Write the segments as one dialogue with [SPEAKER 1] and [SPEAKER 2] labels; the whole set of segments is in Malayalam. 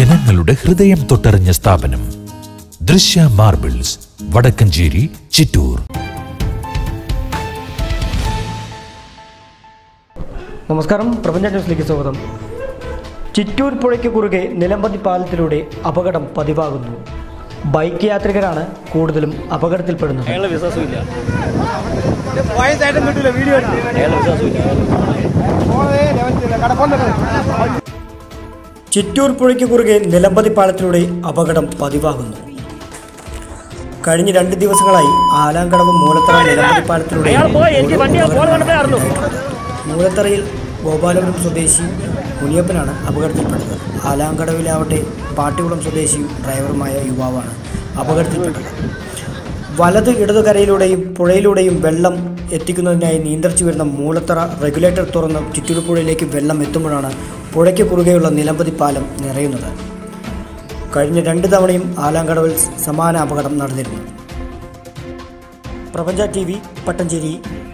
[SPEAKER 1] ജനങ്ങളുടെ ഹൃദയം തൊട്ടറിഞ്ഞ സ്ഥാപനം ദൃശ്യ മാർബിൾസ് വടക്കഞ്ചേരി ചിറ്റൂർ
[SPEAKER 2] നമസ്കാരം പ്രപഞ്ച ന്യൂസിലേക്ക് സ്വാഗതം ചിറ്റൂർ പുഴയ്ക്ക് കുറുകെ നിലമ്പതി പാലത്തിലൂടെ അപകടം പതിവാകുന്നു ബൈക്ക് യാത്രികരാണ് കൂടുതലും അപകടത്തിൽപ്പെടുന്നത്
[SPEAKER 3] അയാളെ വിശ്വാസമില്ല അയാളെ വിശ്വാസമില്ല
[SPEAKER 2] ചിറ്റൂർ പുഴയ്ക്ക് കുറുകെ നിലമ്പതി പാലത്തിലൂടെ അപകടം പതിവാകുന്നു കഴിഞ്ഞ രണ്ട് ദിവസങ്ങളായി ആലാങ്കടവ് മൂലത്തറ നിലമ്പതി പാലത്തിലൂടെ
[SPEAKER 3] അയാൾ പോയി എനിക്ക് വണ്ടി ഫോൺ കണ്ടപ്പോഴായിരുന്നു
[SPEAKER 2] മൂലത്തറയിൽ ഗോപാലപുരം സ്വദേശി മുനിയപ്പനാണ് അപകടത്തിൽപ്പെട്ടത് ആലാങ്കടവിലാവട്ടെ പാട്ടിക്കുളം സ്വദേശി ഡ്രൈവറുമായ യുവാവാണ് അപകടത്തിൽപ്പെട്ടത് വലത് ഇടതുകരയിലൂടെയും പുഴയിലൂടെയും വെള്ളം എത്തിക്കുന്നതിനായി നിയന്ത്രിച്ചു വരുന്ന മൂലത്തറ റെഗുലേറ്റർ തുറന്ന് ചിറ്റൂർ പുഴയിലേക്ക് വെള്ളം എത്തുമ്പോഴാണ് പുഴയ്ക്ക് കുറുകെയുള്ള നിലമ്പതി പാലം നിറയുന്നത് കഴിഞ്ഞ രണ്ട് തവണയും ആലാങ്കടവിൽ സമാന അപകടം നടന്നിരുന്നു പ്രപഞ്ച ടി വി പട്ടഞ്ചേരി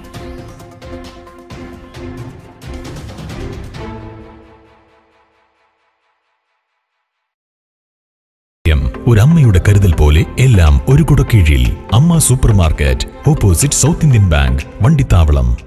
[SPEAKER 1] എം ഒരു അമ്മയുടെ കരുതൽ പോലെ എല്ലാം ഒരു കുടക്കീഴിൽ Amma super market opposite South Indian bank Vandithavalam